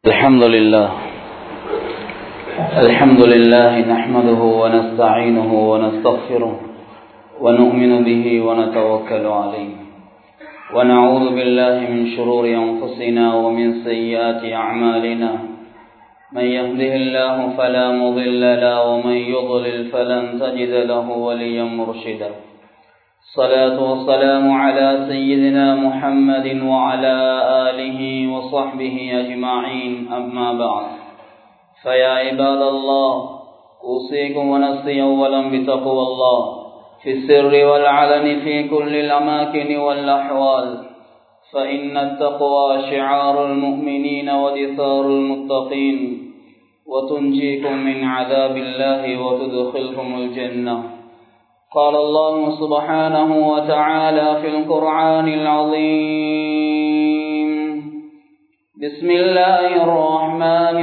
الحمد لله الحمد لله نحمده ونستعينه ونستغفره ونؤمن به ونتوكل عليه ونعوذ بالله من شرور أنفسنا ومن سيئات أعمالنا من يهده الله فلا مضل له ومن يضلل فلن تجد له وليا مرشدا الصلاة والسلام على سيدنا محمد وعلى آله وصحبه أجمعين أما بعد فيا عباد الله أوصيكم ونفسي أولا بتقوى الله في السر والعلن في كل الأماكن والأحوال فإن التقوى شعار المؤمنين ودثار المتقين وتنجيكم من عذاب الله وتدخلكم الجنة قال الله سبحانه وتعالى في القرآن العظيم بسم الله الرحمن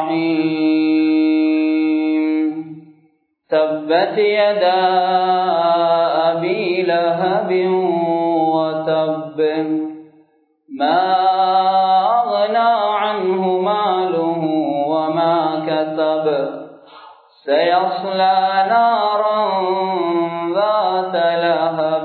الرحيم تبت يدا أبي لهب وتب ما أغنى عنه ماله وما كتب سيصلى نارا ذات لهب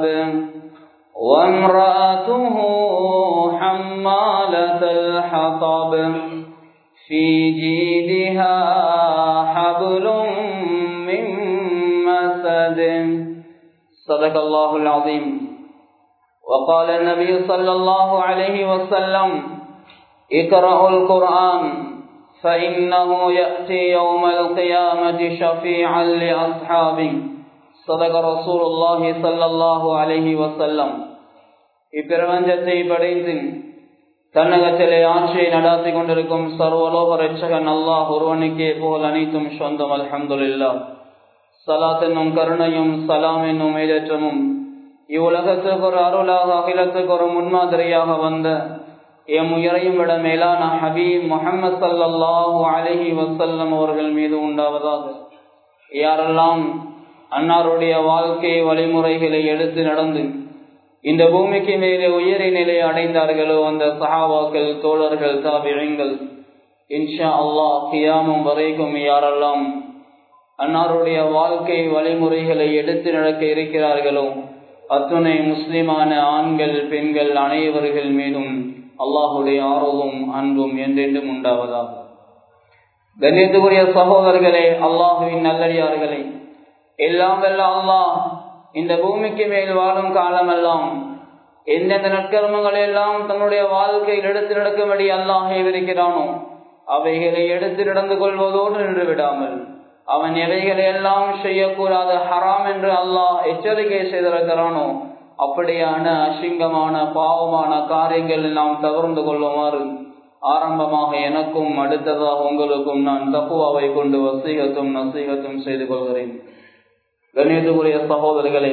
وامرأته حمالة الحطب في جيدها حبل من مسد صدق الله العظيم وقال النبي صلى الله عليه وسلم اقرأوا القرآن فإنه يأتي يوم القيامة شفيعا لأصحابه صدق رسول الله صلى الله عليه وسلم இப்பிரபஞ்சத்தை படைத்து தன்னகத்திலே ஆட்சியை நடாத்தி கொண்டிருக்கும் சர்வலோக ரட்சகன் அல்லாஹ் ஒருவனுக்கே போல் அனைத்தும் சொந்தம் அல்ஹம்துல்லா சலாத் என்னும் கருணையும் சலாம் என்னும் மேலேற்றமும் இவ்வுலகத்துக்கு ஒரு அருளாக அகிலத்துக்கு ஒரு முன்மாதிரியாக வந்த எம் உயரையும் விட மேலான ஹபீப் முகமது சல்லாஹூ அலஹி வசல்லம் அவர்கள் மீது உண்டாவதாக யாரெல்லாம் அன்னாருடைய வாழ்க்கை வழிமுறைகளை எடுத்து நடந்து இந்த பூமிக்கு மேலே உயரிய நிலை அடைந்தார்களோ அந்த சஹாபாக்கள் தோழர்கள் தாபிழங்கள் இன்ஷா அல்லாஹ் கியாமும் வரைக்கும் யாரெல்லாம் அன்னாருடைய வாழ்க்கை வழிமுறைகளை எடுத்து நடக்க இருக்கிறார்களோ அத்துணை முஸ்லிமான ஆண்கள் பெண்கள் அனைவர்கள் மீதும் அல்லாஹுடைய ஆர்வமும் அன்பும் என்றென்றும் உண்டாவதாக கண்ணியத்துக்குரிய சகோதரர்களே அல்லாஹுவின் நல்லடியார்களே எல்லாம் வல்ல அல்லாஹ் இந்த பூமிக்கு மேல் வாழும் காலமெல்லாம் எந்தெந்த நற்கர்மங்கள் எல்லாம் தன்னுடைய வாழ்க்கையில் எடுத்து நடக்கும்படி அல்லாஹ் இருக்கிறானோ அவைகளை எடுத்து நடந்து கொள்வதோடு நின்று விடாமல் அவன் எவைகளை எல்லாம் செய்யக்கூடாத ஹராம் என்று அல்லாஹ் எச்சரிக்கை செய்திருக்கிறானோ அப்படியான அசிங்கமான பாவமான காரியங்கள் நாம் தகர்ந்து கொள்ளுமாறு ஆரம்பமாக எனக்கும் அடுத்ததாக உங்களுக்கும் நான் தப்புவாவை கொண்டு வசீகத்தும் நசீகத்தும் செய்து கொள்கிறேன் கணியத்துக்குரிய சகோதரர்களே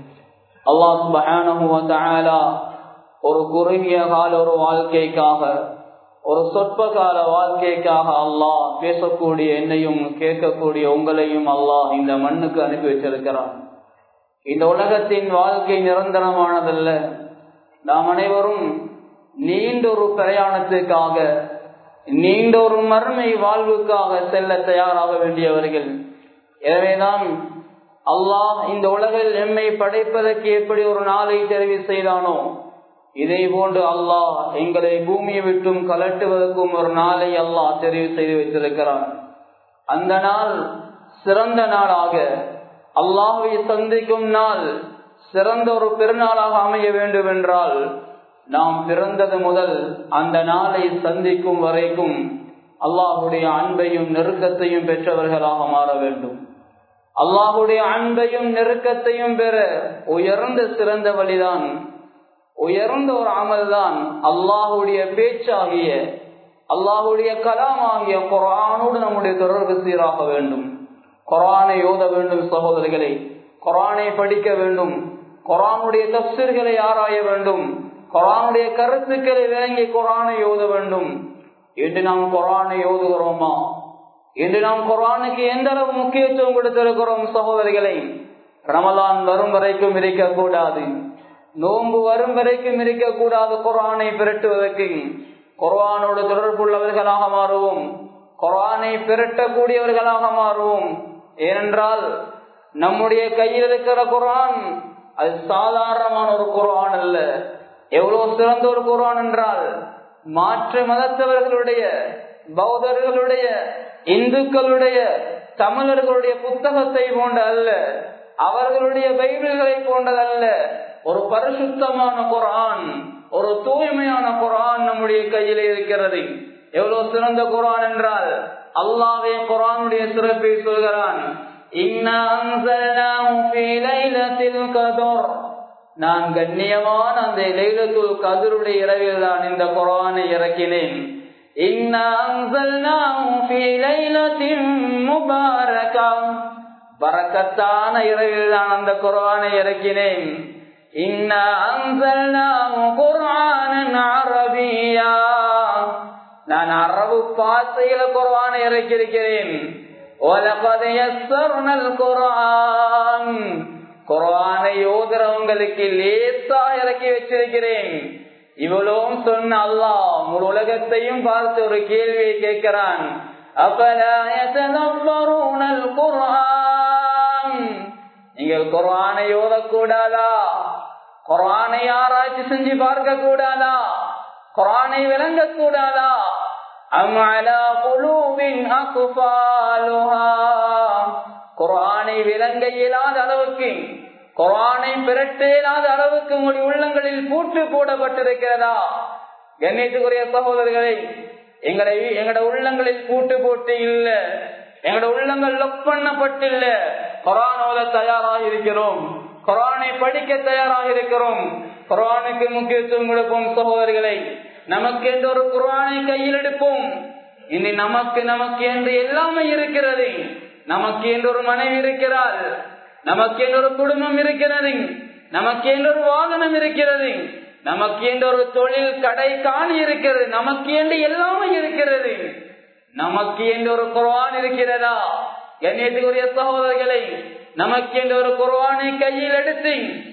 அல்லாஹ் ஒரு குறுகிய கால ஒரு வாழ்க்கைக்காக ஒரு சொற்ப கால வாழ்க்கைக்காக அல்லாஹ் பேசக்கூடிய என்னையும் கேட்கக்கூடிய உங்களையும் அல்லாஹ் இந்த மண்ணுக்கு அனுப்பி வச்சிருக்கிறான் இந்த உலகத்தின் வாழ்க்கை நிரந்தரமானதல்ல நாம் அனைவரும் நீண்ட ஒரு பிரயாணத்துக்காக நீண்ட ஒரு மர்மை வாழ்வுக்காக செல்ல தயாராக வேண்டியவர்கள் எனவேதான் அல்லாஹ் இந்த உலகில் எம்மை படைப்பதற்கு எப்படி ஒரு நாளை தெரிவு செய்தானோ இதே போன்று அல்லாஹ் எங்களை பூமியை விட்டும் கலட்டுவதற்கும் ஒரு நாளை அல்லாஹ் தெரிவு செய்து வைத்திருக்கிறான் அந்த நாள் சிறந்த நாளாக அல்லாஹை சந்திக்கும் நாள் சிறந்த ஒரு பெருநாளாக அமைய வேண்டும் என்றால் நாம் பிறந்தது முதல் அந்த நாளை சந்திக்கும் வரைக்கும் அல்லாஹுடைய அன்பையும் நெருக்கத்தையும் பெற்றவர்களாக மாற வேண்டும் அல்லாஹுடைய அன்பையும் நெருக்கத்தையும் பெற உயர்ந்த சிறந்த வழிதான் உயர்ந்த ஒரு அமல் தான் அல்லாஹுடைய பேச்சாகிய அல்லாஹுடைய கலாமாகிய குரானோடு நம்முடைய தொடர்பு சீராக வேண்டும் குரானை ஓத வேண்டும் சகோதரிகளை குரானை படிக்க வேண்டும் குரானுடைய தப்சர்களை ஆராய வேண்டும் குரானுடைய கருத்துக்களை விளங்கி குரானை ஓத வேண்டும் என்று நாம் குரானை ஓதுகிறோமா என்று நாம் குரானுக்கு எந்த அளவு முக்கியத்துவம் கொடுத்திருக்கிறோம் சகோதரிகளை ரமலான் வரும் வரைக்கும் இருக்கக்கூடாது நோன்பு வரும் வரைக்கும் இருக்கக்கூடாது குரானை பிரட்டுவதற்கு குர்ஆனோடு தொடர்புள்ளவர்களாக மாறுவோம் குர்ஆனை பிரட்டக்கூடியவர்களாக மாறுவோம் ஏனென்றால் நம்முடைய கையில் இருக்கிற குர்ஆன் அது சாதாரணமான ஒரு குர்ஆன் அல்ல எவ்வளவு சிறந்த ஒரு குர்ஆன் என்றால் மாற்று மதத்தவர்களுடைய பௌத்தர்களுடைய இந்துக்களுடைய தமிழர்களுடைய புத்தகத்தை போன்ற அல்ல அவர்களுடைய பைபிள்களை போன்றதல்ல ஒரு பரிசுத்தமான குரான் ஒரு தூய்மையான குரான் நம்முடைய கையில் இருக்கிறது எவ்வளவு சிறந்த குரான் என்றால் அல்லாவே குரானுடைய சிறப்பை சொல்கிறான் நான் கண்ணியமான அந்த லைலத்துல் கதருடைய இரவில் தான் இந்த குரானை இறக்கினேன் பறக்கத்தான இரவில் தான் அந்த குரானை இறக்கினேன் நான் அரபு பாசையில குரானை இறக்கியிருக்கிறேன் குரானை யோதரவங்களுக்கு லேசா இறக்கி வச்சிருக்கிறேன் இவ்வளவும் சொன்ன அல்லா முழு உலகத்தையும் பார்த்து ஒரு கேள்வியை கேட்கிறான் நீங்கள் குரானை ஓதக்கூடாதா குரானை ஆராய்ச்சி செஞ்சு பார்க்க கூடாதா குரானை விளங்க கூடாதா குரானை விளங்க இயலாத அளவுக்கு குரானை பிரட்ட இயலாத அளவுக்கு உங்களுடைய உள்ளங்களில் பூட்டு போடப்பட்டிருக்கிறதா கண்ணியத்துக்குரிய சகோதரர்களை எங்களை எங்கட உள்ளங்களில் பூட்டு போட்டு இல்ல எங்கட உள்ளங்கள் லொக் பண்ணப்பட்டில்ல கொரானோத தயாராக இருக்கிறோம் குரானை படிக்க தயாராக இருக்கிறோம் குரானுக்கு முக்கியத்துவம் கொடுப்போம் சகோதரிகளை நமக்கு என்று ஒரு குரானை கையில் எடுப்போம் இனி நமக்கு நமக்கு என்று எல்லாமே இருக்கிறது நமக்கு என்று ஒரு மனைவி இருக்கிறாள் நமக்கு என்று ஒரு குடும்பம் இருக்கிறது நமக்கு என்று ஒரு வாகனம் இருக்கிறது நமக்கு என்று ஒரு தொழில் கடை காணி இருக்கிறது நமக்கு என்று எல்லாமே இருக்கிறது நமக்கு என்று ஒரு குர்ஆன் இருக்கிறதா கண்ணியத்துக்குரிய சகோதரர்களை நமக்கு என்று ஒரு குர்ஆனை கையில் எடுத்து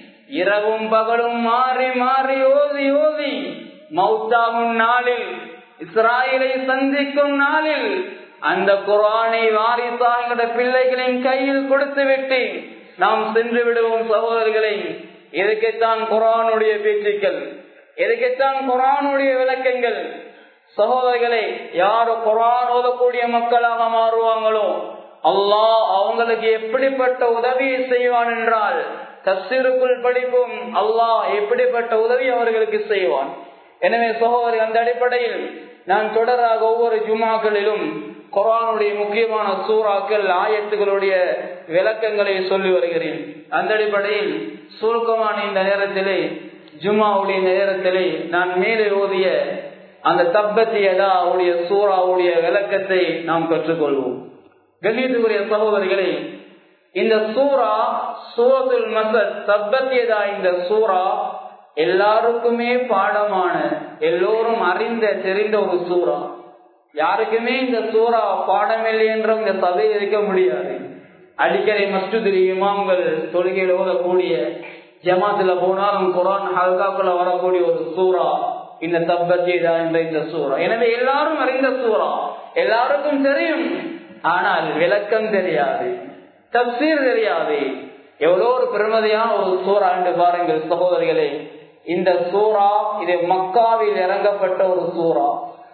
இரவும் பகலும் மாறி மாறி ஓதி ஓதி மௌத்தாகும் நாளில் இஸ்ராயலை சந்திக்கும் நாளில் அந்த குரானை வாரிசாகிற பிள்ளைகளின் கையில் கொடுத்து விட்டு நாம் சென்று விடுவோம் சகோதரர்களை எதுக்குத்தான் குரானுடைய பேச்சுக்கள் எதுக்குத்தான் குரானுடைய விளக்கங்கள் சகோதரர்களை யாரு குரான் ஓதக்கூடிய மக்களாக மாறுவாங்களோ அல்லாஹ் அவங்களுக்கு எப்படிப்பட்ட உதவியை செய்வான் என்றால் தப்சீருக்குள் படிப்பும் அல்லாஹ் எப்படிப்பட்ட உதவி அவர்களுக்கு செய்வான் எனவே சகோதரி அந்த அடிப்படையில் நான் தொடராக ஒவ்வொரு ஜுமாக்களிலும் குரானுடைய முக்கியமான சூறாக்கள் ஆயத்துகளுடைய விளக்கங்களை சொல்லி வருகிறேன் அந்த அடிப்படையில் சுருக்கமான இந்த நேரத்திலே ஜுமாவுடைய நேரத்திலே நான் மேலே ஓதிய அந்த தப்பத்தியதா அவருடைய சூறாவுடைய விளக்கத்தை நாம் கற்றுக்கொள்வோம் கண்ணியத்துக்குரிய சகோதரிகளே இந்த சூறா சூரத்துல் மசத் தப்பத்தியதா இந்த சூறா எல்லாருக்குமே பாடமான எல்லோரும் அறிந்த தெரிந்த ஒரு சூறா யாருக்குமே இந்த சூறா பாடமில்லை என்றும் இந்த சபையில் இருக்க முடியாது அடிக்கடி மஸ்துதிரி இமாம்கள் தொழுகையில் ஓதக்கூடிய ஜமாத்துல போனாலும் குரான் ஹல்காக்குள்ள வரக்கூடிய ஒரு சூறா இந்த தப்பத்தீதா என்ற இந்த சூறா எனவே எல்லாரும் அறிந்த சூறா எல்லாருக்கும் தெரியும் ஆனால் விளக்கம் தெரியாது தப்சீர் தெரியாது எவ்வளோ ஒரு பெருமதியான ஒரு சூறா என்று பாருங்கள் சகோதரிகளே இந்த சூறா இது மக்காவில் இறங்கப்பட்ட ஒரு சூறா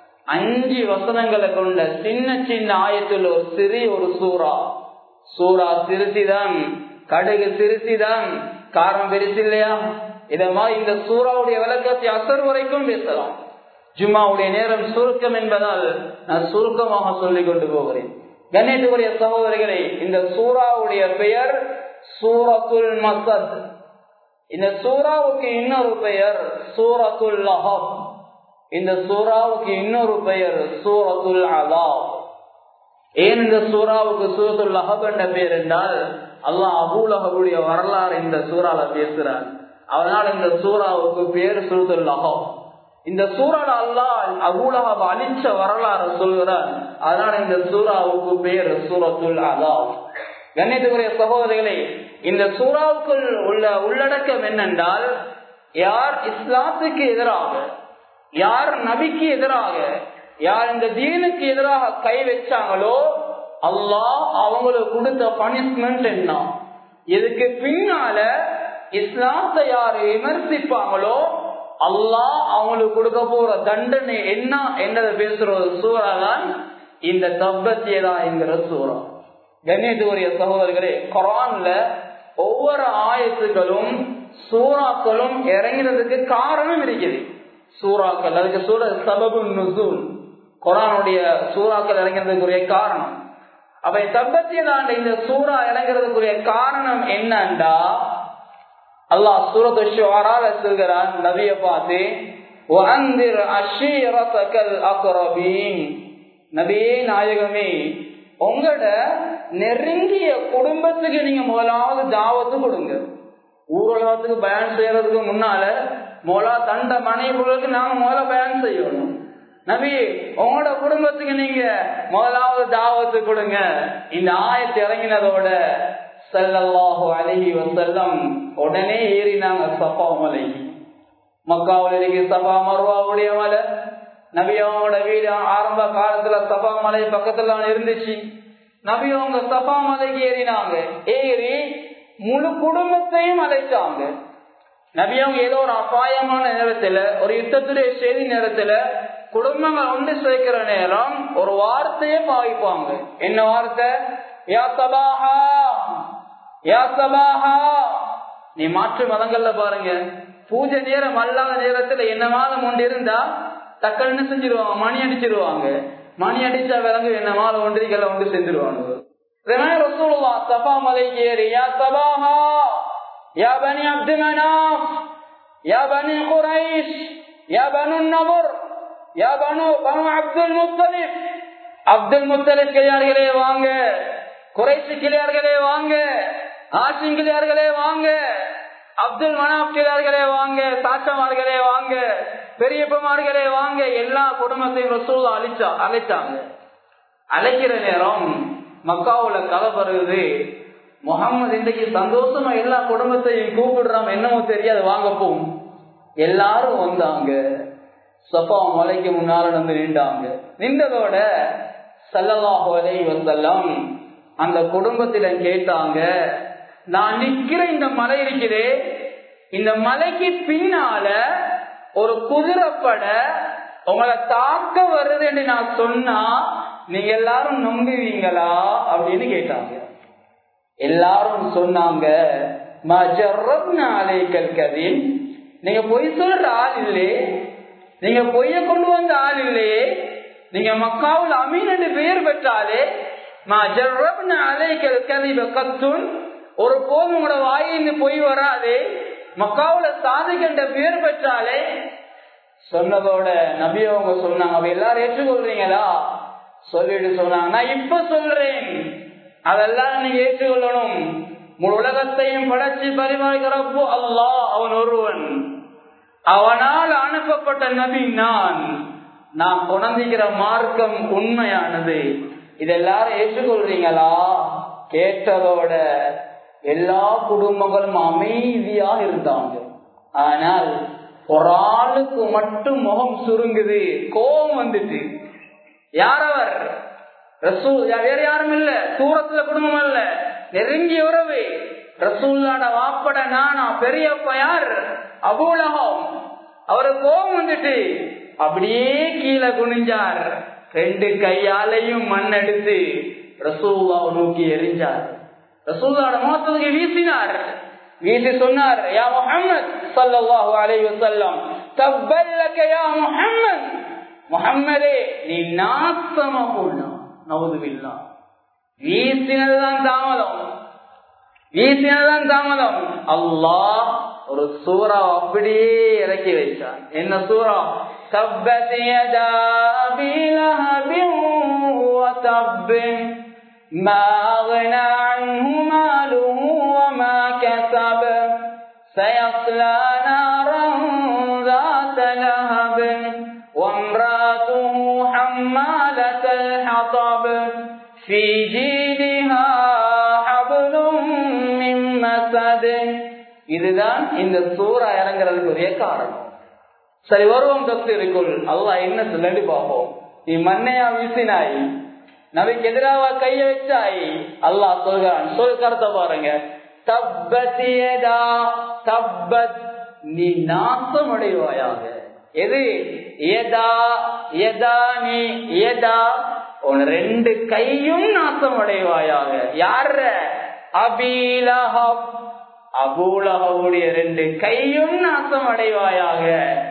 அஞ்சு வசனங்களை கொண்ட சின்ன சின்ன ஆயத்தில் ஒரு சிறிய ஒரு சூறா சூறா திருத்திதான் கடுகு திருத்திதான் காரணம் பெருசு இல்லையா இத மாதிரி இந்த சூறாவுடைய விளக்கத்தை அசர் வரைக்கும் பேசலாம் ஜும்மாவுடைய நேரம் சுருக்கம் என்பதால் நான் சுருக்கமாக சொல்லிக் கொண்டு போகிறேன் கணேசபுரிய சகோதரிகளே இந்த சூறாவுடைய பெயர் சூரத்துல் மசத் இந்த சூறாவுக்கு இன்னொரு பெயர் சூரத்துல் லஹப் இந்த சூறாவுக்கு இன்னொரு பெயர் சூரத்துல் அதாப் ஏன் இந்த சூறாவுக்கு சூரத்துல் லஹப் என்ற பெயர் என்றால் அல்லாஹ் அபூலஹபுடைய வரலாறு இந்த சூறால பேசுறான் அதனால இந்த சூறாவுக்கு பேர் சூரத்துல் லஹப் இந்த சூறால அல்லாஹ் அபூலஹப் அழிச்ச வரலாறு சொல்கிறான் அதனால இந்த சூறாவுக்கு பேர் சூரத்துல் அதாப் கண்ணியத்துக்குரிய சகோதரிகளே இந்த சூறாவுக்குள் உள்ள உள்ளடக்கம் என்னென்றால் யார் இஸ்லாத்துக்கு எதிராக யார் நபிக்கு எதிராக யார் இந்த தீனுக்கு எதிராக கை வச்சாங்களோ அல்லாஹ் அவங்களுக்கு கொடுத்த பனிஷ்மெண்ட் என்ன இதுக்கு பின்னால இஸ்லாத்தை யார் விமர்சிப்பாங்களோ அல்லாஹ் அவங்களுக்கு கொடுக்க போற தண்டனை என்ன என்றதை பேசுற ஒரு சூறா தான் இந்த தப்பத்தியதா என்கிற சூறா கண்ணியத்துக்குரிய சகோதரர்களே குரான்ல ஒவ்வொரு ஆயத்துகளும் சூறாக்களும் இறங்கிறதுக்கு காரணம் இருக்குது சூறாக்கள் அதுக்கு சூற சபபு நுசூல் குரானுடைய சூறாக்கள் இறங்கிறதுக்குரிய காரணம் அப்ப தப்பத்தியதாண்ட இந்த சூறா இறங்கிறதுக்குரிய காரணம் என்னண்டா அல்லாஹ் சூரத்து ஷுவரால சொல்கிறான் நபிய பார்த்து வஅந்திர் அஷீரத்தகல் அக்ரபீன் நபியே நாயகமே உங்களோட நெருங்கிய குடும்பத்துக்கு நீங்க முதலாவது தாவத்து கொடுங்க ஊரலகத்துக்கு பயன் செய்யறதுக்கு முன்னால முதலா தண்ட மனைவிகளுக்கு நாங்க முதல்ல பயன் செய்யணும் நபி உங்களோட குடும்பத்துக்கு நீங்க முதலாவது தாவத்து கொடுங்க இந்த ஆயத்தை இறங்கினதோட சல்லல்லாஹு அலஹி வசல்லம் உடனே ஏறினாங்க சஃபா மலை மக்காவில் இருக்கு சஃபா மருவாவுடைய மலை நபி அவங்களோட வீடு ஆரம்ப காலத்துல சஃபா மலை பக்கத்துல இருந்துச்சு நபி அவங்க சஃபா மலைக்கு ஏறினாங்க ஏறி முழு குடும்பத்தையும் அழைச்சாங்க நபி அவங்க ஏதோ ஒரு அபாயமான நேரத்துல ஒரு யுத்தத்துடைய செய்தி நேரத்துல குடும்பங்கள் ஒன்று சேர்க்கிற நேரம் ஒரு வார்த்தையே பாவிப்பாங்க என்ன வார்த்தை யா சபாஹா யா சபாஹா நீ மாற்று மதங்கள்ல பாருங்க பூஜை நேரம் அல்லாத நேரத்துல என்ன மாதம் ஒன்று இருந்தா தக்கன்னு செஞ்சிருவாங்க மணி அடிச்சிருவாங்க மணி அடிச்சா விலங்கு என்ன மாதம் ஒன்றிகளை ஒன்று செஞ்சிருவாங்க ரசூலுல்லா சபா மலைக்கு ஏறி யா சபாஹா யா பனி அப்து மனாஃப் யா பனி குரைஷ் யா பனு நபர் யா பனு பனு அப்துல் முத்தலிப் அப்துல் முத்தலிப் கிளியார்களே வாங்க குறைசி கிளியார்களே வாங்க ஆசிம் கிளியார்களே வாங்க அப்துல் மனாப் கிளியார்களே வாங்க சாச்சமார்களே வாங்க பெரியப்பமார்களே வாங்க எல்லா குடும்பத்தையும் ரசூலா அழிச்சா அழைச்சாங்க அழைக்கிற நேரம் மக்காவுல கதை வருது முகம்மது இன்றைக்கு சந்தோஷமா எல்லா குடும்பத்தையும் கூப்பிடுறாம என்னமோ தெரியாது வாங்க போம் எல்லாரும் வந்தாங்க சப்பா மலைக்கு முன்னால வந்து நின்றாங்க நின்றதோட சல்லல்லாஹு அலைஹி வஸல்லம் அந்த குடும்பத்தில கேட்டாங்க நான் நிக்கிற இந்த மலை இருக்குதே இந்த மலைக்கு பின்னால ஒரு குதிரைப்பட உங்களை தாக்க வருது என்று நான் சொன்னா நீங்க எல்லாரும் நம்புவீங்களா அப்படின்னு கேட்டாங்க எல்லாரும் சொன்னாங்க கதின் நீங்க பொய் சொல்ற ஆள் இல்லையே நீங்க பொய்ய கொண்டு வந்த ஆள் இல்லையே நீங்க மக்காவில் அமீன் என்று பெயர் பெற்றாலே ஒரு போதும் உங்களோட வாயிலிருந்து பொய் வராதே மக்காவுல சாதிக்கின்ற பெயர் பெற்றாலே சொன்னதோட நபி அவங்க சொன்னாங்க அவ எல்லாரும் ஏற்றுக்கொள்றீங்களா சொல்லிட்டு சொன்னாங்க நான் இப்ப சொல்றேன் அதெல்லாம் நீங்க ஏற்றுக்கொள்ளணும் முழு உலகத்தையும் படைச்சு பரிமாறுகிறப்போ அல்லா அவன் ஒருவன் அவனால் அனுப்பப்பட்ட நபி நான் நான் குணந்திக்கிற மார்க்கம் உண்மையானது இதெல்லாரும் ஏற்றுக்கொள்றீங்களா கேட்டதோட எல்லா குடும்பங்களும் அமைதியா இருந்தாங்க ஆனால் ஒரு ஆளுக்கு மட்டும் முகம் சுருங்குது கோபம் வந்துட்டு யாரவர் ரசூல் வேற யாரும் இல்ல தூரத்துல குடும்பம் அல்ல நெருங்கிய உறவு ரசூல்லாட வாப்பட நானா பெரியப்ப யார் அபூலகம் அவரு கோபம் வந்துட்டு அப்படியே கீழே குனிஞ்சார் ரெண்டு கையாலையும் மண் எடுத்து ரசூல்லாவை நோக்கி எரிஞ்சார் ரசூல்லாட மோத்தத்துக்கு வீசினார் வீசி சொன்னார் யா முஹம்மத் ஸல்லல்லாஹு அலைஹி வஸல்லம் தப்பல்லக யா முஹம்மத் முஹம்மதே நீ நாசமா போனா நவுதுபில்லா வீசினதுதான் தாமதம் வீசினதுதான் தாமதம் அல்லாஹ் ஒரு சூறா அப்படியே இறக்கி வைச்சான் என்ன சூறா تبت يدا أبي لهب وتب ما أغنى عنه ماله وما كسب سيصلى نارا ذات لهب وامراته حمالة الحطب في جيدها حبل من مسد இதுதான் இந்த சூறா இறங்குறதுக்குரிய காரணம் சரி வருவோம் தப்சீருக்குள் அல்லாஹ் என்ன சொல்லி பார்ப்போம் நீ மண்ணையா வீசினாய் நபிக்கு எதிராக கைய வச்சாய் அல்லாஹ் சொல்கிறான் சொல் கருத்தை பாருங்க தப்பத்தியதா தப்பத் நீ நாசம் அடைவாயாக எது எதா எதா நீ எதா உன் ரெண்டு கையும் நாசம் அடைவாயாக யார அபீலஹப் அபூலகவுடைய ரெண்டு கையும் நாசம் அடைவாயாக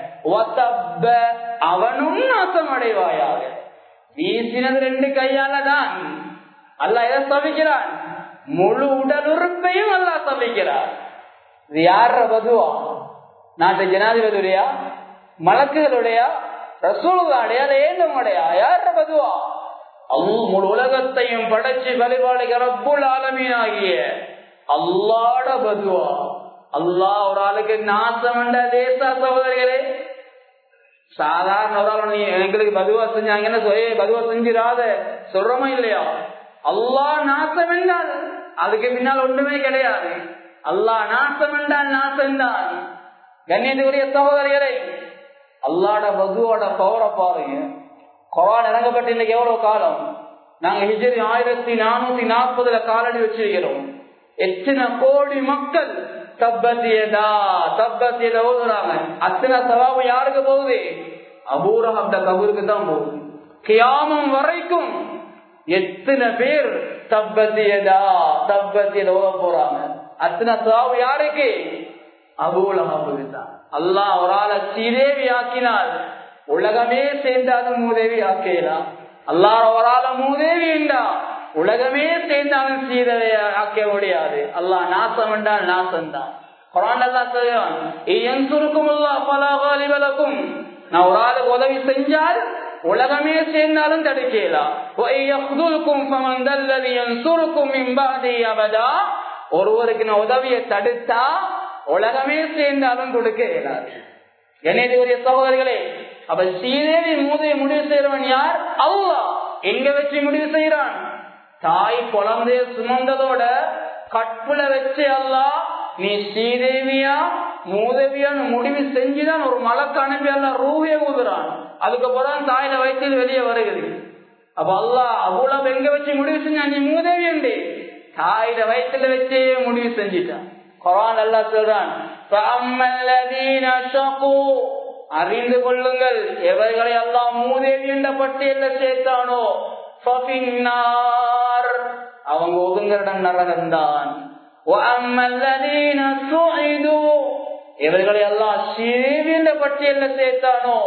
அவனும் நாசம் அடைவாயாக வீசினது ரெண்டு கையால தான் அல்ல எதை சபிக்கிறான் முழு உடல் உறுப்பையும் அல்லா சபிக்கிறார் இது யார பதுவா நாட்டு ஜனாதிபதியுடையா மலக்குகளுடைய ரசூலுடைய ஏந்தமுடையா யார பதுவா அல் முழு உலகத்தையும் படைச்சு வழிபாடுகிற ரப்புல் ஆலமீனாகிய அல்லாட பதுவா அல்லாஹ் ஒரு ஆளுக்கு நாசம் தேசா சகோதரிகளே சாதாரண ஒரு ஆள் நீ எங்களுக்கு பதுவா செஞ்சாங்கன்னா பதுவா செஞ்சிடாத சொல்றோமா இல்லையா அல்லாஹ் நாசம் என்றால் அதுக்கு பின்னால் ஒன்றுமே கிடையாது அல்லாஹ் நாசம் என்றால் நாசம் தான் கண்ணியத்துக்குரிய சகோதரிகளே அல்லாட பதுவோட பவரை பாருங்க குரான் இறங்கப்பட்டு இன்னைக்கு எவ்வளவு காலம் நாங்க ஹிஜரி ஆயிரத்தி நானூத்தி நாற்பதுல காலடி வச்சிருக்கிறோம் எத்தனை கோடி மக்கள் தப்பத்தியதா தப்பத்தியதா ஓதுறாங்க அத்தனை சவாபு யாருக்கு போகுது அபூரகம் கபூருக்கு தான் போகுது கியாமம் வரைக்கும் எத்தனை பேர் தப்பத்தியதா தப்பத்தியத ஓத போறாங்க அத்தனை சவாபு யாருக்கு அபூலகாபுக்கு தான் அல்லாஹ் ஒரு ஆளை சீதேவி ஆக்கினால் உலகமே சேர்ந்தாலும் மூதேவி ஆக்கலாம் அல்லாஹ் ஒரு ஆளை மூதேவி என்றா உலகமே சேர்ந்தாலும் சீதவை ஆக்க முடியாது அல்லாஹ் நாசம் என்றால் நாசம் தான் நான் ஒரு ஆளுக்கு உதவி செஞ்சால் உலகமே சேர்ந்தாலும் தடுக்கலாம் ஒருவருக்கு நான் உதவியை தடுத்தா உலகமே சேர்ந்தாலும் கொடுக்க இயலாது கணேதியுடைய சகோதரிகளே அப்ப ஸ்ரீதேவி மூதையை முடிவு செய்யறவன் யார் அல்லா எங்க வச்சு முடிவு செய்யறான் தாய் குழந்தைய சுமந்ததோட கற்புல வச்சு அல்லா நீ ஸ்ரீதேவியா மூதேவியான்னு முடிவு செஞ்சுதான் ஒரு மலக்கு அனுப்பி அல்ல ரூவே ஊதுறான் அதுக்கப்புறம் தாயில வயிற்றில் வெளியே வருகிறது அப்ப அல்லா அவ்வளவு எங்க வச்சு முடிவு செஞ்சா நீ மூதேவி உண்டு தாயில வயிற்றுல வச்சே முடிவு செஞ்சிட்டான் குரான் அல்லா சொல்றான் அறிந்து கொள்ளுங்கள் எவர்களை எல்லாம் மூதேவி என்ற பட்டியல சேர்த்தானோ அவங்க ஒதுங்கரிடம் நரகந்தான் இவர்களை எல்லாம் சீவி என்ற பட்டியல சேர்த்தானோ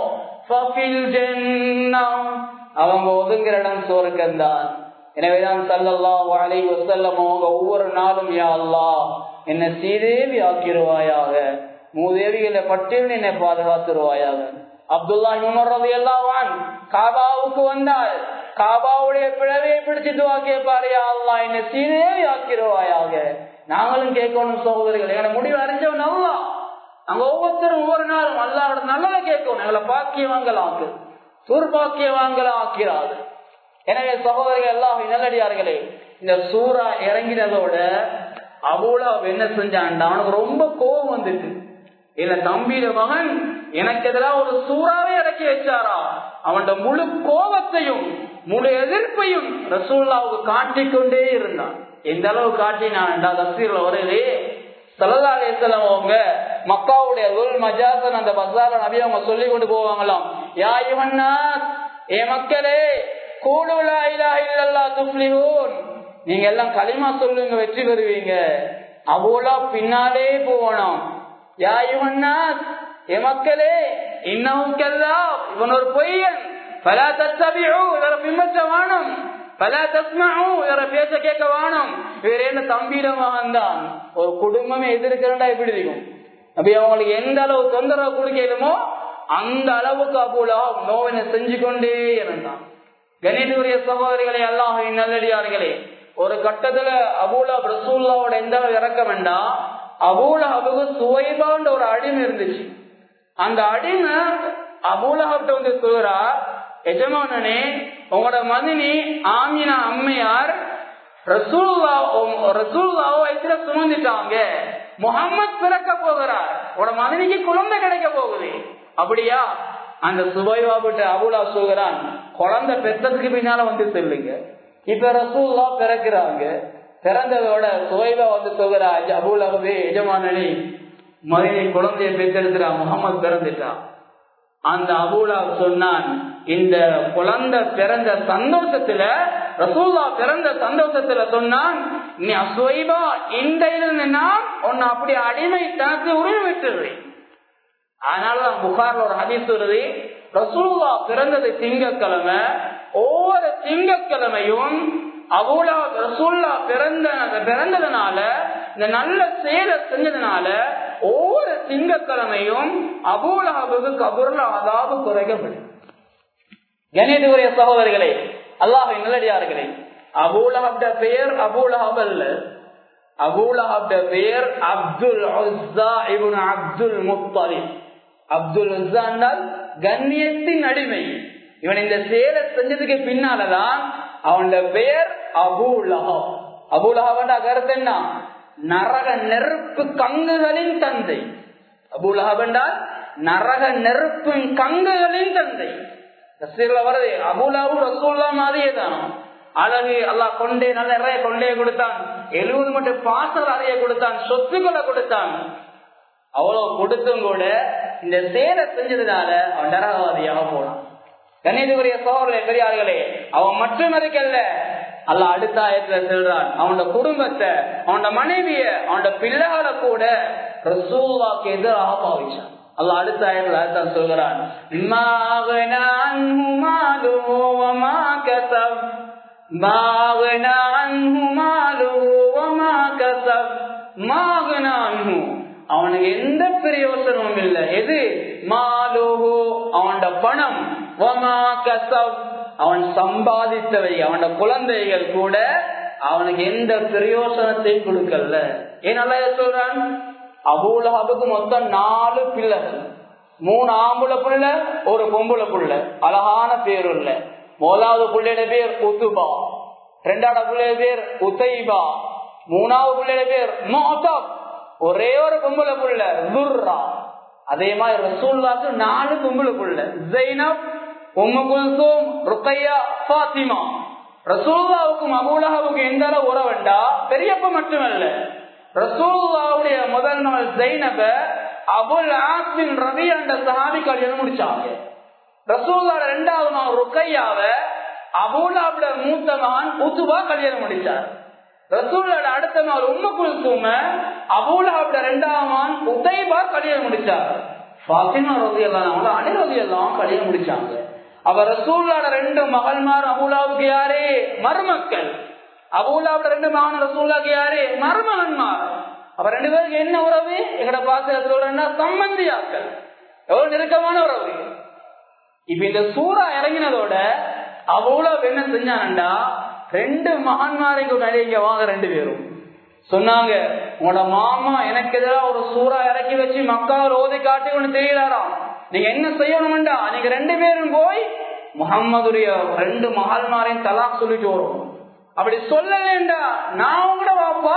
அவங்க ஒதுங்கிற இடம் சோறுக்கந்தான் எனவேதான் சல்லல்லா அலை வசல்லம் அவங்க ஒவ்வொரு நாளும் யா அல்லா என்ன சீதேவி ஆக்கிடுவாயாக மூதேவிகளை பட்டியல் என்னை பாதுகாத்துருவாயாக அப்துல்லா உமர்றது எல்லாம் காபாவுக்கு வந்தால் காபாவுடைய பிழவையை பிடிச்சு துவா கேட்பாரு அல்லா என்ன சீதேவி ஆக்கிடுவாயாக நாங்களும் கேட்கணும் சகோதரிகள் எங்களை முடிவு அறிஞ்சவன் அல்லா நாங்க ஒவ்வொருத்தரும் ஒவ்வொரு நாளும் அல்லாவோட நல்லதை கேட்கணும் எங்களை பாக்கிய வாங்கலாக்கு துர்பாக்கிய வாங்கலாம் ஆக்கிறாது எனவே சகோதரிகள் எல்லாம் நல்லடியார்களே இந்த சூறா இறங்கினதோட அவ்வளோ என்ன செஞ்சான்டா அவனுக்கு ரொம்ப கோபம் வந்துட்டு இல்ல தம்பியில மகன் எனக்கு எதிராக ஒரு சூறாவே இறக்கி வச்சாரா அவனோட முழு கோபத்தையும் முழு எதிர்ப்பையும் ரசூல்லாவுக்கு காட்டிக்கொண்டே இருந்தான் எந்த அளவு காட்டினான்டா தப்சீர்ல வருதே சலதாலேசலம் அவங்க மக்காவுடைய உள் மஜாசன் அந்த பசார நபி அவங்க சொல்லி கொண்டு போவாங்களாம் யா இவன்னா ஏ மக்களே கூடுலா இல்லா இல்லல்லா துப்ளிஹூன் நீங்க எல்லாம் களிமா சொல்லுங்க வெற்றி பெறுவீங்க அவ்வளோ பின்னாலே போகணும் யா இவன்னா ஏ மக்களே இன்னவுக்கெல்லாம் இவன் ஒரு பொய்யன் பல தத்தபியோ இவரை பின்பற்ற வானம் பல தஸ்மாவும் இவரை பேச கேட்க வானம் இவர் என்ன தம்பீரமாக தான் ஒரு குடும்பமே எதிர்க்கிறா எப்படி இருக்கும் அப்படி அவங்களுக்கு எந்த அளவு தொந்தரவு கொடுக்கலுமோ அந்த அளவுக்கு அபூலா நோவினை செஞ்சு கொண்டே இருந்தான் கணிதுரிய சகோதரிகளை அல்லாஹ் நல்லடியார்களே ஒரு கட்டத்துல அபூலா ரசூல்லாவோட எந்த அளவு இறக்க வேண்டாம் அபூலஹபுக்கு சுவைபான்ற ஒரு அடிமை இருந்துச்சு அந்த அடிமை அபூலஹப்ட வந்து சொல்றா எஜமானனே உங்களோட மதினி ஆமினா அம்மையார் ரசூல்லா ரசூல்லாவோ வயிற்றுல சுமந்துட்டாங்க முகம்மது பிறக்க போகிறார் உங்களோட மதினிக்கு குழந்தை கிடைக்க போகுது அப்படியா அந்த சுபைவாபிட்ட அபுலா சொல்கிறான் குழந்தை பெத்ததுக்கு பின்னால வந்து சொல்லுங்க இப்ப ரசூல்லா பிறக்கிறாங்க பிறந்ததோட சுவைபா வந்து சொல்கிறா அபுலாவே எஜமானனி மதினை குழந்தைய பெற்றெடுக்கிறான் முகமது பிறந்துட்டான் அந்த அபூலா சொன்னான் இந்த குழந்தை பிறந்த சந்தோஷத்துல ரசூல்லா பிறந்த சந்தோஷத்துல சொன்னான் நீ அசுவைபா இந்த நான் உன்னை அப்படி அடிமை தனக்கு உரிமை விட்டுடுறேன் அதனாலதான் புகார்ல ஒரு ஹதீஸ் வருது ரசூல்லா பிறந்தது திங்கக்கிழமை ஒவ்வொரு திங்கக்கிழமையும் அபூலா ரசூல்லா பிறந்த பிறந்ததுனால இந்த நல்ல செயலை செஞ்சதுனால ஒவ்வொரு திங்கக்கிழமையும் அபூலாவுக்கு கபூர்ல அதாவது குறைக்கப்படும் கணிதுரிய சகோதரிகளே அல்லாஹ் நல்லடியார்களே அபூலஹப்ட பெயர் அபூலஹப் அல்ல அபூலஹப்ட பெயர் அப்துல் அப்துல் முத்தலிப் அப்துல் என்றால் கண்ணியத்தின் அடிமை இவன் இந்த செயலை செஞ்சதுக்கு பின்னாலதான் அவனோட பெயர் அபூலஹப் அபூலஹப்டா கருத்து என்ன நரக நெருப்பு கங்குகளின் தந்தை அபூலஹப் என்றால் நரக நெருப்பின் கங்குகளின் தந்தை வருது அபுலாவு ரசூல்லா மாதிரியே தான் அழகு அல்லாஹ் கொண்டே நல்ல நிறைய கொண்டே கொடுத்தான் எழுபது மட்டும் பாசல் அறைய கொடுத்தான் சொத்துக்களை கொடுத்தான் அவ்வளவு கொடுத்தும் கூட இந்த சேலை செஞ்சதுனால அவன் நரகவாதியாக போனான் கணிதகுரிய சோழர்களே பெரியார்களே அவன் மட்டும் இருக்கல்ல அல்ல அடுத்த ஆயத்துல செல்றான் அவனோட குடும்பத்தை அவனோட மனைவிய அவனோட பிள்ளைகளை கூட ரசூவாக்கு எதிராக பாவிச்சான் அல்ல அடுத்த ஆயத்தில் அர்த்தம் சொல்கிறான் அவனுக்கு எந்த பிரயோசனமும் இல்லை எது மாலோகோ அவனோட பணம் அவன் சம்பாதித்தவை அவனோட குழந்தைகள் கூட அவனுக்கு எந்த பிரயோசனத்தையும் கொடுக்கல ஏன் நல்லா சொல்றான் அபூலஹாபுக்கு மொத்தம் நாலு பிள்ளைகள் மூணு ஆம்புல புள்ள ஒரு பொம்புல புள்ள அழகான பேர் உள்ள முதலாவது பிள்ளையோட பேர் உத்துபா ரெண்டாவது பிள்ளைய பேர் உத்தைபா மூணாவது பிள்ளையோட பேர் மோசப் ஒரே ஒரு பொம்புல புள்ள துர்ரா அதே மாதிரி ரசூல்லாக்கு நாலு பொம்புல புள்ள ஜெய்னப் உம்மு குல்சூம் ருக்கையா பாத்திமா ரசூல்லாவுக்கும் அபூலஹாவுக்கும் எந்த அளவு உறவுண்டா பெரியப்ப மட்டுமல்ல ரசூல்லாவுடைய முதல் நாள் ஜெயினப அபுல் ஆசின் ரவி என்ற சஹாபி கல்யாணம் முடிச்சாங்க ரசூல்லாவோட ரெண்டாவது நாள் ருக்கையாவ அபூலாவோட மூத்த மகன் உத்துபா கல்யாணம் முடிச்சார் ரசூல்லோட அடுத்த நாள் உம்ம குல்சூம அபூலாவோட ரெண்டாவது மகன் உத்தைபா கல்யாணம் முடிச்சார் பாத்திமா ரவி எல்லாம் அணி ரவி எல்லாம் கல்யாணம் முடிச்சாங்க அவ ரசூல்லாவோட ரெண்டு மகள்மார் அபூலாவுக்கு யாரே மருமக்கள் அபூலாவோட ரெண்டு மகன் ரசூல்லாக்கு யாரு மருமகன்மார் அப்ப ரெண்டு பேருக்கு என்ன உறவு எங்கட பாசத்துல சொல்றேன்னா சம்பந்தியாக்கள் எவ்வளவு நெருக்கமான உறவு இப்ப இந்த சூறா இறங்கினதோட அவ்வளவு என்ன செஞ்சானண்டா ரெண்டு மகன்மாரைக்கு நிறைய வாங்க ரெண்டு பேரும் சொன்னாங்க உங்களோட மாமா எனக்கு எதிராக ஒரு சூறா இறக்கி வச்சு மக்கள் ஓதி காட்டி ஒண்ணு தெரியலாராம் நீங்க என்ன செய்யணும்டா நீங்க ரெண்டு பேரும் போய் முகம்மதுடைய ரெண்டு மகள்மாரையும் தலாக் சொல்லிட்டு வரும் அப்படி சொல்லலேண்டா நான் கூட வாப்பா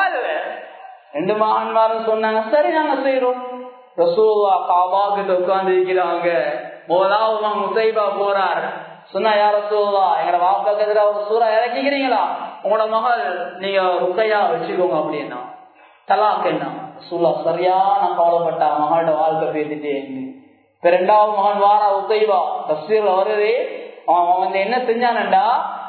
ரெண்டு மகான்மாரும் சொன்னாங்க சரி நாங்க செய்யறோம் ரசூல்லா காபா கிட்ட உட்கார்ந்து இருக்கிறாங்க முதலாவது முசைபா போறார் சொன்னா யார சூழலா எங்கட வாப்பாக்கு எதிராக ஒரு சூறா இறக்கிக்கிறீங்களா உங்களோட மகள் நீங்க ருக்கையா வச்சுக்கோங்க அப்படின்னா தலாக் என்ன சூழலா சரியான கவலைப்பட்டா மகளோட வாழ்க்கை பேசிட்டே இப்ப ரெண்டாவது மகன் வாரா உத்தைவா தஸ்வீர்ல வருது அவன் வந்து என்ன செஞ்சானண்டா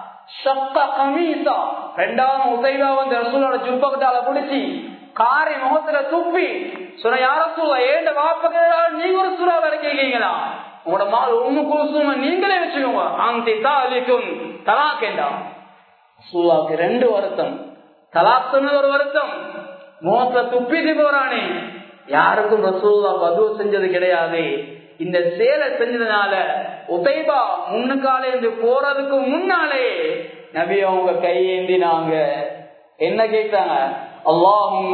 சப்த கமீசா ரெண்டாவது உசைவா வந்து ரசூலோட ஜுப்பகட்டால பிடிச்சி காரை முகத்துல துப்பி சொன்ன யார சூழ ஏண்ட வாப்பக நீங்க ஒரு சூறா வரைக்கீங்களா உங்களோட மால் உம்மு குசும நீங்களே வச்சுக்கோங்க ஆந்தி தாலிக்கும் தலாக் என்றா சூழாக்கு ரெண்டு வருத்தம் தலாக் சொன்னது ஒரு வருத்தம் முகத்துல துப்பிட்டு போறானே யாருக்கும் ரசூல்லா பதிவு செஞ்சது கிடையாது இந்த சேலை செஞ்சதுனால உதைபா முன்னுக்காலே இருந்து போறதுக்கு முன்னாலே நபி அவங்க கையேந்தினாங்க என்ன கேட்டாங்க அல்லாஹும்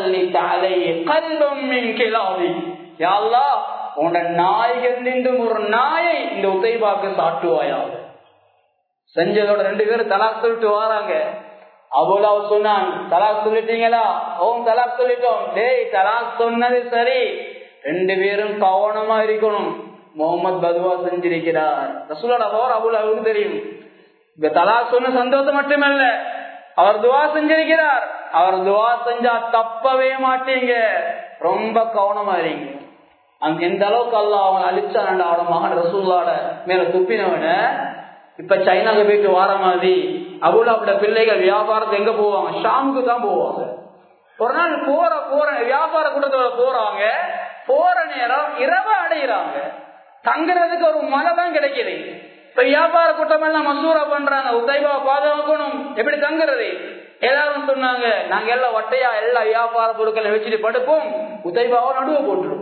உன்னோட நாய்கள் நின்றும் ஒரு நாயை இந்த உதைபாக்கு சாட்டுவாயாக செஞ்சதோட ரெண்டு பேரும் தலாக் சொல்லிட்டு வராங்க அவ்வளோ சொன்னான் தலாக் சொல்லிட்டீங்களா ஓம் தலாக் சொல்லிட்டோம் டேய் தலாக் சொன்னது சரி ரெண்டு பேரும் கவனமா இருக்கணும் முகமது பதுவா செஞ்சிருக்கிறார் ரசூலோட பவர் அபுலாவுக்கு தெரியும் இந்த தலா சொன்ன சந்தோஷம் மட்டுமல்ல அவர் துவா செஞ்சிருக்கிறார் அவர் துவா செஞ்சா தப்பவே மாட்டீங்க ரொம்ப கவனமா இருங்க அங்க எந்த அளவுக்கு அல்ல அவன் அழிச்சான் அவட மகன் ரசூல்லாட மேல துப்பினவன இப்ப சைனாக்கு போயிட்டு வார மாதிரி அபுலாவோட பிள்ளைகள் வியாபாரத்தை எங்க போவாங்க ஷாமுக்கு தான் போவாங்க ஒரு நாள் போற போற வியாபார கூட்டத்தோட போறாங்க போற நேரம் இரவு அடையிறாங்க தங்குறதுக்கு ஒரு மழை தான் கிடைக்குது இப்ப வியாபார கூட்டம் எல்லாம் மசூரா பண்றாங்க உதைபாவை பாதுகாக்கணும் எப்படி தங்குறது எல்லாரும் சொன்னாங்க நாங்க எல்லாம் வட்டையா எல்லா வியாபார பொருட்களை வச்சுட்டு படுப்போம் உதைபாவை நடுவை போட்டுருவோம்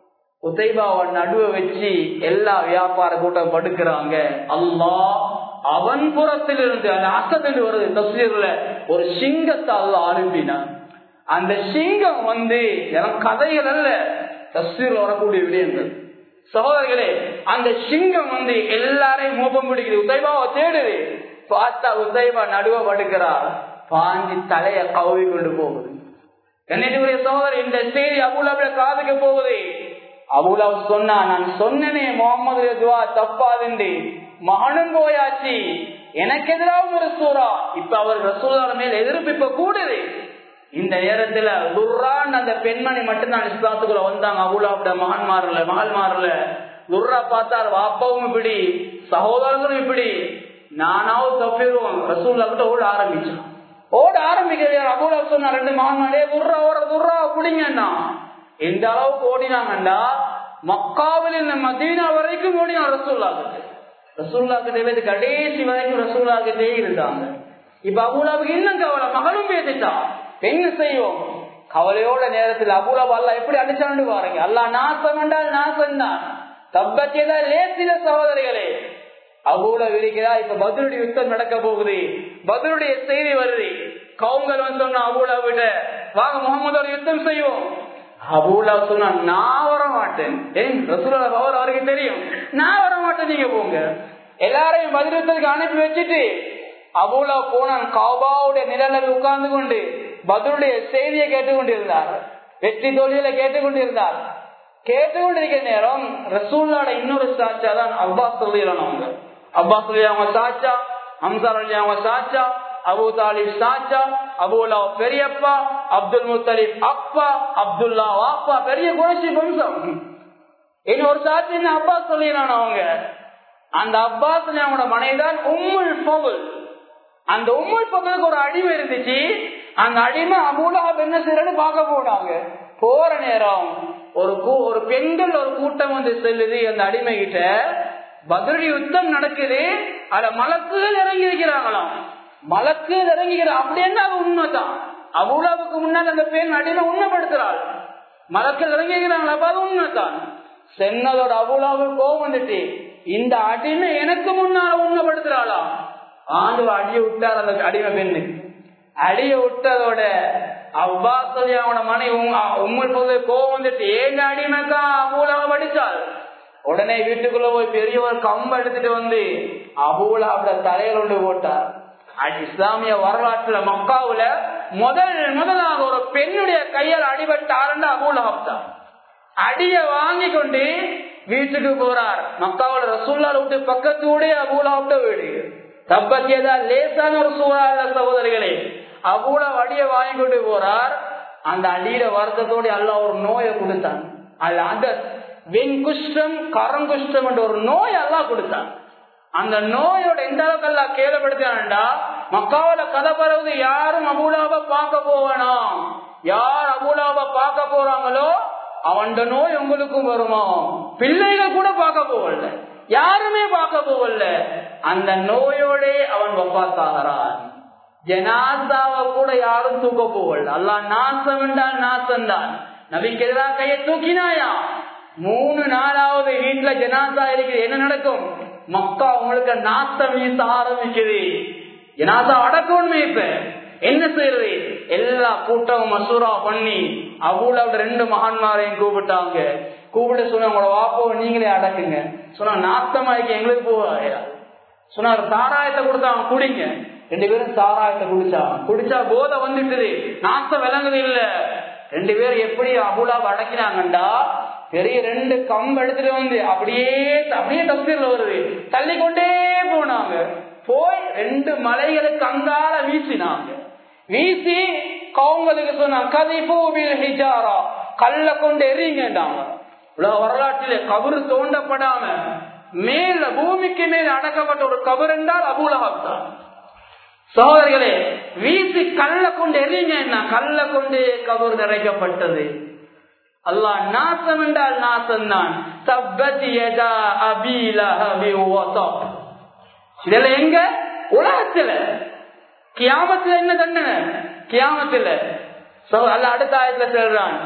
உதைபாவை நடுவ வச்சு எல்லா வியாபார கூட்டம் படுக்கிறாங்க அல்லா அவன் புறத்தில் இருந்து அந்த அசத்தில் வருது தஸ்வீர்ல ஒரு சிங்கத்தை அல்ல அனுப்பினான் அந்த சிங்கம் வந்து எனக்கு கதைகள் அல்ல தஸ்வீர்ல வரக்கூடிய விடயங்கள் சகோதரர்களே அந்த சிங்கம் வந்து எல்லாரையும் மோப்பம் பிடிக்குது உதைபாவை தேடுது பார்த்தா உதைபா நடுவ படுக்கிறார் பாஞ்சி தலைய கவி கொண்டு போகுது கண்ணியத்துக்குரிய சகோதரர் இந்த செய்தி அபுலாபில காதுக்கு போகுது அபுலாப் சொன்னா நான் சொன்னனே முகமது துவா தப்பாதுண்டு மகனும் போயாச்சு எனக்கு எதிராக ஒரு சூறா இப்ப அவர் ரசூலார மேல் எதிர்ப்பு இப்ப கூடுது இந்த நேரத்துல துர்ரான் அந்த பெண்மணி மட்டும்தான் இஸ்லாத்துக்குள்ள வந்தாங்க அபுலாப்ட மகன்மார்ல மகள்மார்ல துர்ரா பார்த்தார் வாப்பாவும் இப்படி சகோதரர்களும் இப்படி நானாவது தப்பிடுவோம் ரசூல்லா கிட்ட ஓட ஆரம்பிச்சோம் ஓட ஆரம்பிக்கிறது அபுலா சொன்னா ரெண்டு மகன்மாரே துர்ரா ஓட துர்ரா குடிங்கன்னா எந்த அளவுக்கு ஓடினாங்கண்டா மக்காவில் இந்த மதீனா வரைக்கும் ஓடினான் ரசூல்லா கிட்ட ரசூல்லா கிட்ட கடைசி வரைக்கும் ரசூல்லா கிட்டே இருந்தாங்க இப்ப அபுலாவுக்கு இன்னும் கவலை மகளும் பேசிட்டான் என்ன செய்வோம் கவலையோட நேரத்தில் அபூலா அல்லா எப்படி அடிச்சாண்டு பாருங்க அல்லா நாசம் என்றால் நாசம் தான் தப்பத்தியதா லேசில சகோதரிகளே அபூல விரிக்கிறா இப்ப பதிலுடைய யுத்தம் நடக்க போகுது பதிலுடைய செய்தி வருது கவுங்கள் வந்து சொன்ன அபூலா விட வாங்க முகமதோட யுத்தம் செய்வோம் அபூலா சொன்னா நான் வர மாட்டேன் ஏன் ரசூலா பவர் அவருக்கு தெரியும் நான் வர மாட்டேன் நீங்க போங்க எல்லாரையும் பதில் யுத்தத்துக்கு அனுப்பி வச்சுட்டு அபூலா போனான் காபாவுடைய நிழலில் உட்கார்ந்து கொண்டு பதிலுடைய செய்தியை கேட்டுக்கொண்டிருந்தார் வெற்றி தோல்வியில கேட்டுக்கொண்டிருந்தார் கேட்டுக்கொண்டிருக்கிற நேரம் ரசூல்லாட இன்னொரு சாட்சா தான் அப்பாஸ் சொல்லிடணும் அவங்க அப்பாஸ் சொல்லி அவங்க சாச்சா ஹம்சார் அலி அவங்க சாச்சா அபு தாலிப் சாச்சா அபுல்லா பெரியப்பா அப்துல் முத்தலிப் அப்பா அப்துல்லா அப்பா பெரிய குறைச்சி வம்சம் இன்னொரு சாட்சி அப்பாஸ் சொல்லிடணும் அவங்க அந்த அப்பாஸ் அவங்களோட மனைவிதான் உம்முல் பகுல் அந்த உம்முல் பகுலுக்கு ஒரு அடிமை இருந்துச்சு அந்த அடிமை அபூலாப் என்ன செய்யறன்னு பார்க்க போனாங்க போற நேரம் ஒரு ஒரு பெண்கள் ஒரு கூட்டம் வந்து செல்லுது அந்த அடிமை கிட்ட பதிலடி யுத்தம் நடக்குது அதுல மலக்குகள் இறங்கி இருக்கிறாங்களாம் மலக்குகள் இறங்கிக்கிற அப்படி என்ன அது உண்மைதான் அபூலாவுக்கு முன்னால் அந்த பெண் அடிமை உண்மைப்படுத்துறாள் மலக்கள் இறங்கிக்கிறாங்களா அப்ப அது உண்மைதான் சென்னதோட அபூலாவுக்கு கோவம் வந்துட்டு இந்த அடிமை எனக்கு முன்னால உண்மைப்படுத்துறாளா ஆண்டு அடிய விட்டார் அந்த அடிமை பெண்ணுக்கு அடிய விட்டதோட அவ்வா சொல்லி அவன மனை உம்மல் போது கோவம் வந்துட்டு ஏங்க அடிமைக்கா அபூலாவ படிச்சாள் உடனே வீட்டுக்குள்ள போய் பெரியவர் கம்ப எடுத்துட்டு வந்து அபூலாவோட தலையில கொண்டு போட்டார் இஸ்லாமிய வரலாற்றுல மக்காவுல முதல் முதலாக ஒரு பெண்ணுடைய கையால் அடிபட்ட ஆரண்ட அபூலஹப் தான் அடிய வாங்கி கொண்டு வீட்டுக்கு போறார் மக்காவோட ரசூல்லா விட்டு பக்கத்தோட அபூலஹப்ட வீடு தப்பத்தியதா லேசான ஒரு சூழல சகோதரிகளே அபூல அடிய வாங்கி கொண்டு போறார் அந்த அடியில வருத்தத்தோட அல்ல ஒரு நோயை கொடுத்தான் அல்ல அந்த வெண்குஷ்டம் கரங்குஷ்டம் என்ற ஒரு நோய் எல்லாம் கொடுத்தான் அந்த நோயோட எந்த அளவுக்கு எல்லாம் கேள்விப்படுத்தான்டா மக்காவில கதை பரவுது யாரும் அபூலாவை பார்க்க போவேணாம் யார் அபூலாவை பார்க்க போறாங்களோ அவன் நோய் உங்களுக்கும் வருமா பிள்ளைகள் கூட பார்க்க போகல யாருமே பார்க்க போகல அந்த நோயோட அவன் வப்பாத்தாகிறான் ஜனாசாவை கூட யாரும் தூக்க போகல அல்லா நாசம் என்றால் நாசம் தான் நபிக்கு எதிராக கையை தூக்கினாயா மூணு நாளாவது வீட்டுல ஜனாசா இருக்குது என்ன நடக்கும் மக்கா உங்களுக்கு நாசம் வீச ஆரம்பிக்குது ஜனாசா அடக்கணுமே இப்ப என்ன செய்யறது எல்லா கூட்டமும் மசூரா பண்ணி அவ்வளோ ரெண்டு மகான்மாரையும் கூப்பிட்டாங்க கூப்பிட்டு சொன்ன உங்களோட வாப்போவை நீங்களே அடக்குங்க சொன்னா நாத்தமாய்க்கு எங்களுக்கு போவாயா சொன்னார் சாராயத்தை கொடுத்தாங்க குடிங்க ரெண்டு பேரும் சாராயத்தை குடிச்சாங்க குடிச்சா போதை வந்துட்டுது நாத்தம் விளங்குது இல்ல ரெண்டு பேரும் எப்படி அபுலாவை அடக்கினாங்கண்டா பெரிய ரெண்டு கம்பு எடுத்துட்டு வந்து அப்படியே அப்படியே தப்சீர்ல வருது தள்ளி கொண்டே போனாங்க போய் ரெண்டு மலைகளுக்கு அங்கால வீசினாங்க வீசி கவுங்களுக்கு சொன்னாங்க கதை பூவில் ஹிஜாரா கல்ல கொண்டு எறிங்கண்டாங்க உலக வரலாற்றிலே கபரு தோண்டப்படாம மேல பூமிக்கு மேல் அடக்கப்பட்ட ஒரு கபர் என்றால் அபூலகம் தான் சோதர்களே வீசி கல்ல கொண்டு எறிங்க கல்ல கொண்டு கபர் நிறைக்கப்பட்டது அல்லாஹ் நாசம் என்றால் நாசம் தான் இதுல எங்க உலகத்துல கியாமத்துல என்ன தண்டனை கியாமத்துல அல்ல அடுத்த ஆயத்துல சொல்றான்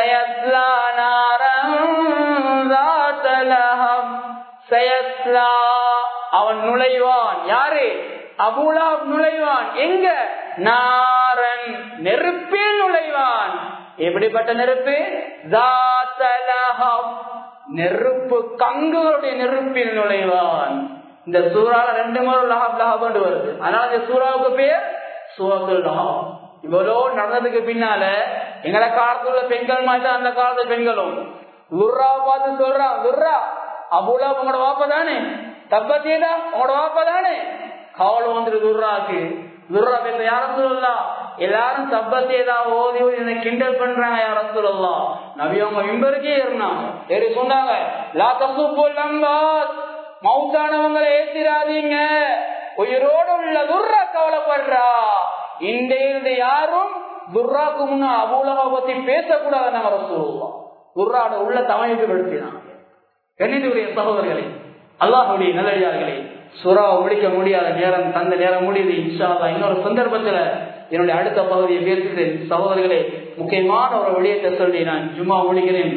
அவன் நுழைவான் யாரு அபுலா நுழைவான் எங்க நாரன் நெருப்பில் நுழைவான் எப்படிப்பட்ட நெருப்பு நெருப்பு கங்குகளுடைய நெருப்பில் நுழைவான் இந்த சூறால ரெண்டு முறை லஹாப் லஹாப் வருது அதனால இந்த சூறாவுக்கு பேர் சூரத்துல் லஹாப் இவ்வளோ நடந்ததுக்கு பின்னால எங்களை காலத்துல உள்ள பெண்கள் மாதிரி தான் அந்த காலத்து பெண்களும் துர்ரா பார்த்து சொல்றா துர்ரா அபுலா உங்களோட வாப்ப தானே தப்பத்தேதா உங்களோட வாப்ப தானே கவலை வந்துட்டு துர்ராக்கு துர்ரா பேச யார சொல்லலாம் எல்லாரும் தப்பத்தேதா ஓதி ஓதி என்ன கிண்டல் பண்றாங்க யார சொல்லலாம் நபி அவங்க விம்பருக்கே இருந்தாங்க சரி சொன்னாங்க லா தப்பு போல்லாம்பாத் மவுத்தானவங்களை ஏத்திராதீங்க உயிரோடு உள்ள துர்ரா கவலைப்படுறா இந்த யாரும் துர்ராக்கு முன்ன அபூலகா பத்தி பேசக்கூடாது நாங்க சொல்லுவோம் துர்ராட உள்ள தமிழுக்கு படுத்தினாங்க கண்ணினுடைய சகோதரர்களே அல்லாஹுடைய நல்லடியார்களே சுறாவை முடிக்க முடியாத நேரம் தந்த நேரம் முடியுது இன்ஷால்லா இன்னொரு சந்தர்ப்பத்துல என்னுடைய அடுத்த பகுதியை பேசிட்டு சகோதரர்களே முக்கியமான ஒரு விடயத்தை சொல்லி நான் சும்மா முடிக்கிறேன்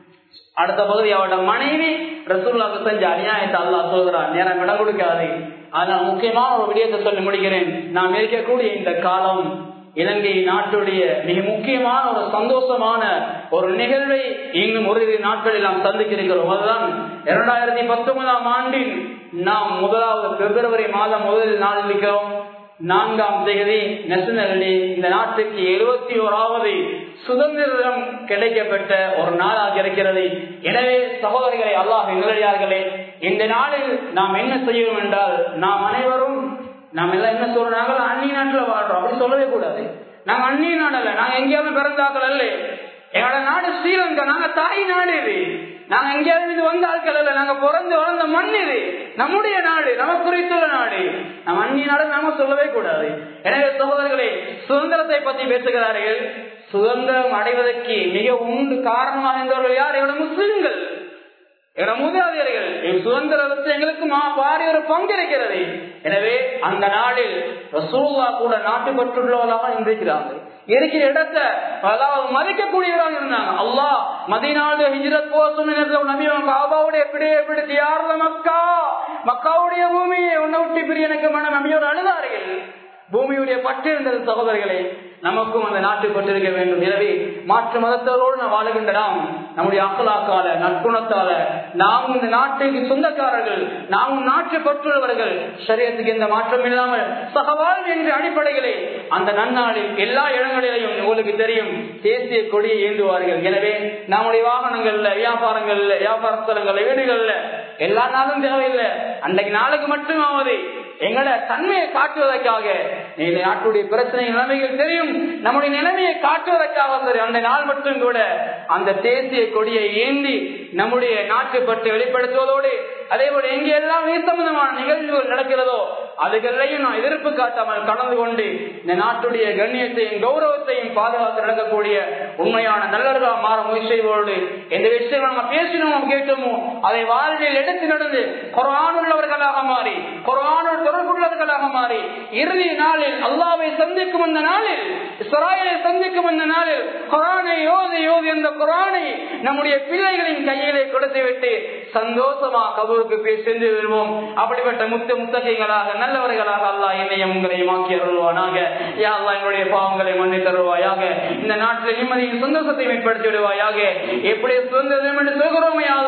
அடுத்த பகுதி அவரோட மனைவி ரசூல்லாக்கு செஞ்ச அநியாயத்தை அல்லா சொல்கிறான் நேரம் இடம் கொடுக்காது ஆனால் முக்கியமான ஒரு விடயத்தை சொல்லி முடிக்கிறேன் நாம் இருக்கக்கூடிய இந்த காலம் இலங்கை நாட்டுடைய மிக முக்கியமான ஒரு சந்தோஷமான ஒரு நிகழ்வை இன்னும் ஒரு நாட்களில் நாம் சந்திக்கிறோம் அதுதான் இரண்டாயிரத்தி பத்தொன்பதாம் ஆண்டில் நாம் முதலாவது பிப்ரவரி மாதம் முதல் நாள் இருக்கிறோம் நான்காம் தேதி நேஷனல் டே இந்த நாட்டுக்கு எழுபத்தி ஓராவது சுதந்திரம் கிடைக்கப்பட்ட ஒரு நாளாக இருக்கிறது எனவே சகோதரிகளை அல்லாஹ் நிலையார்களே இந்த நாளில் நாம் என்ன செய்வோம் என்றால் நாம் அனைவரும் நாம் எல்லாம் என்ன சொல்றாங்க அந்நிய நாட்டுல வாழ்றோம் அப்படி சொல்லவே கூடாது நாங்க அந்நிய நாடு அல்ல நாங்க எங்கேயாவது பிறந்தாக்கள் அல்ல எங்களோட நாடு ஸ்ரீலங்கா நாங்க தாய் நாடு இது நாங்க எங்கேயாவது இது வந்த ஆட்கள் அல்ல நாங்க பிறந்து வளர்ந்த மண் இது நம்முடைய நாடு நமக்கு குறித்துள்ள நாடு நம்ம அந்நிய நாடு நாம சொல்லவே கூடாது எனவே சகோதரர்களே சுதந்திரத்தை பத்தி பேசுகிறார்கள் சுதந்திரம் அடைவதற்கு மிக உண்டு காரணமாக இருந்தவர்கள் யார் எவ்வளவு முஸ்லிம்கள் எங்களோட மூதாதையர்கள் சுதந்திரத்தை எங்களுக்கு பாரிய ஒரு பங்கு இருக்கிறது எனவே அந்த நாளில் ரசூல்லா கூட நாட்டு பற்றுள்ளவர்களாக இருந்திருக்கிறார்கள் இருக்கிற இடத்தை அதாவது மதிக்கக்கூடியவராக இருந்தாங்க அல்லாஹ் மதினாலு ஹிஜ்ரத் போசும் நபி காபாவுடைய எப்படியே எப்படி தியார்ல மக்கா மக்காவுடைய பூமியை உன்னை விட்டு பிரிய எனக்கு மனம் நபியோடு அழுதார்கள் பூமியுடைய பற்று இருந்தது சகோதரர்களே நமக்கும் அந்த நாட்டு பற்றிருக்க வேண்டும் எனவே மாற்று மதத்தோடு நாம் வாழுகின்ற நாம் நம்முடைய அக்கலாக்கால நற்குணத்தால நாம் இந்த நாட்டுக்கு சொந்தக்காரர்கள் நாம் நாட்டு பற்றுள்ளவர்கள் சரியத்துக்கு எந்த மாற்றம் இல்லாமல் சகவாழ்வு என்ற அடிப்படைகளே அந்த நன்னாளில் எல்லா இடங்களிலையும் உங்களுக்கு தெரியும் தேசிய கொடியை ஏந்துவார்கள் எனவே நம்முடைய வாகனங்கள்ல வியாபாரங்கள்ல வியாபார ஸ்தலங்கள்ல வீடுகள்ல எல்லா நாளும் தேவையில்லை அன்றைக்கு நாளுக்கு மட்டுமாவது எங்களோட தன்மையை காட்டுவதற்காக இந்த நாட்டுடைய பிரச்சனை நிலைமைகள் தெரியும் நம்முடைய நிலைமையை காட்டுவதற்காக சரி அந்த நாள் மட்டும் கூட அந்த தேசிய கொடியை ஏந்தி நம்முடைய நாட்டு பற்றி வெளிப்படுத்துவதோடு அதே போல எங்கே எல்லாம் சம்பந்தமான நிகழ்வுகள் நடக்கிறதோ அதுகளையும் நான் எதிர்ப்பு காட்டாமல் கலந்து கொண்டு இந்த நாட்டுடைய கண்ணியத்தையும் கௌரவத்தையும் பாதுகாத்து நடக்கக்கூடிய உண்மையான நல்லவர்களாக மாற முயற்சி செய்வோடு எந்த விஷயம் நம்ம பேசினோமோ கேட்டோமோ அதை வாழ்வில் எடுத்து நடந்து குரானுள்ளவர்களாக மாறி குரானுள் தொடர்புள்ளவர்களாக மாறி இறுதி நாளில் அல்லாவை சந்திக்கும் அந்த நாளில் இஸ்ராயலை சந்திக்கும் அந்த நாளில் குரானை யோதி யோதி அந்த குரானை நம்முடைய பிள்ளைகளின் கையிலே கொடுத்து விட்டு சந்தோஷமா கபூருக்கு போய் சென்று வருவோம் அப்படிப்பட்ட முத்து முத்தகைகளாக நல்லவர்களாக அல்லாஹ் என்னையும் உங்களையும் ஆக்கி அருள்வானாக யா அல்லாஹ் எங்களுடைய பாவங்களை மன்னி தருவாயாக இந்த நாட்டில் நிம்மதியின் சந்தோஷத்தை மேம்படுத்தி விடுவாயாக எப்படி சுதந்திரம் என்று சொல்கிறோமே அல்லா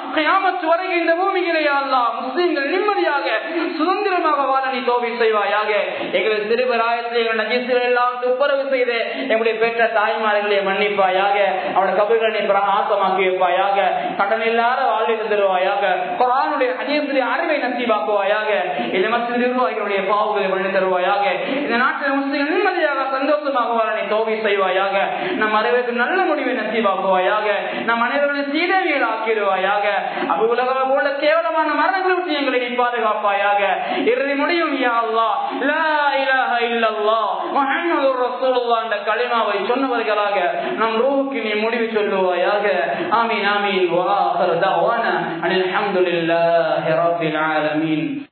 கியாமத் வரைக்கும் இந்த பூமியிலே அல்லா முஸ்லிம்கள் நிம்மதியாக சுதந்திரமாக வாழ நீ தோவி செய்வாயாக எங்கள் சிறுவராயத்தில் எங்கள் நஜீசுகள் எல்லாம் துப்புரவு செய்து எங்களுடைய பெற்ற தாய்மார்களை மன்னிப்பாயாக அவருடைய கபர்களை பிரகாசமாக்கி வைப்பாயாக கடன் இல்லாத வாழ்வை தருவாயாக குரானுடைய ஹதீசுடைய அறிவை நசீவாக்குவாயாக இந்த மசித நிர்வாகிகளுடைய பாவங்களை வழி தருவாயாக இந்த நாட்டில் முஸ்லிம் நிம்மதியாக சந்தோஷமாக வாழ நீ தோவி செய்வாயாக நம் அனைவருக்கு நல்ல முடிவை நசீவாக்குவாயாக நம் அனைவருடைய சீதவிகள் ஆக்கிடுவாயாக அது உலக போல கேவலமான மரணங்களை விட்டு எங்களை நீ பாதுகாப்பாயாக இறுதி முடியும் யா அல்லாஹ் லா இலாஹ இல்லல்லாஹ் முஹம்மதுர் ரசூலுல்லாஹ் என்ற கலிமாவை சொன்னவர்களாக நம் ரூஹுக்கு நீ முடிவு சொல்லுவாயாக ஆமீன் ஆமீன் வா ஆகிரு தஅவானா அனில் ஹம்துலில்லாஹி ரப்பில் ஆலமீன்